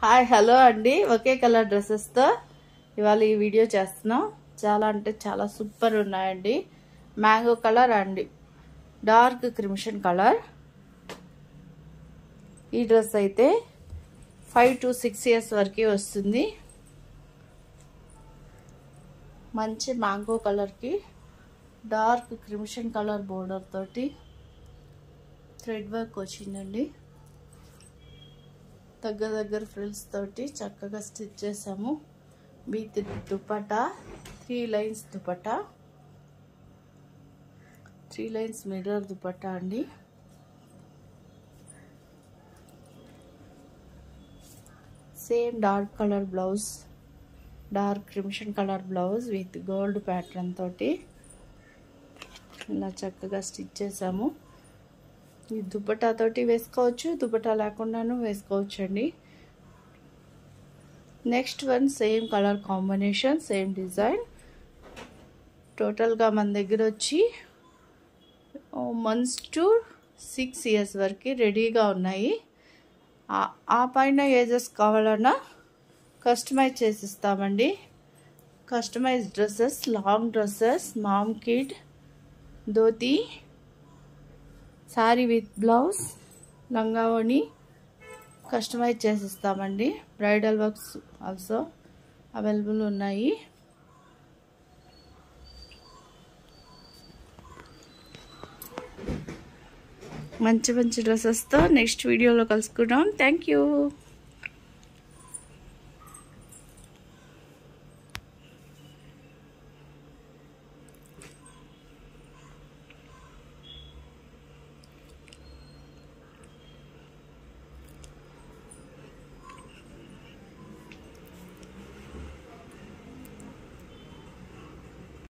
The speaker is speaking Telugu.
హాయ్ హలో అండి ఒకే కలర్ డ్రెస్సెస్తో ఇవాళ ఈ వీడియో చేస్తున్నాం చాలా అంటే చాలా సూపర్ ఉన్నాయండి మ్యాంగో కలర్ అండి డార్క్ క్రిమిషన్ కలర్ ఈ డ్రెస్ అయితే ఫైవ్ టు సిక్స్ ఇయర్స్ వరకు వస్తుంది మంచి మ్యాంగో కలర్కి డార్క్ క్రిమిషన్ కలర్ బోర్డర్ తోటి థ్రెడ్ వర్క్ వచ్చిందండి దగ్గర దగ్గర ఫ్రిల్స్ తోటి చక్కగా స్టిచ్ చేసాము బీత్ dupatta three lines dupatta three lines mirror dupatta అండి same dark colour blouse dark crimson colour blouse with gold pattern తోటి ఇలా చక్కగా స్టిచ్ చేసాము ఈ దుపట్టా తోటి వేసుకోవచ్చు దుపట్టా లేకుండాను వేసుకోవచ్చు అండి next one same colour combination same design టోటల్గా మన దగ్గర వచ్చి మంత్స్ టు సిక్స్ ఇయర్స్ వరకు రెడీగా ఉన్నాయి ఆ పైన ఏజెస్ కావాలన్నా కస్టమైజ్ చేసిస్తామండి customise dresses long dresses mom kid dhoti sari with blouse లంగావోని కస్టమైజ్ చేసిస్తామండి బ్రైడల్ వర్క్స్ ఆల్సో అవైలబుల్ ఉన్నాయి మంచి మంచి డ్రెస్సెస్తో నెక్స్ట్ వీడియోలో కలుసుకుందాం థ్యాంక్ యూ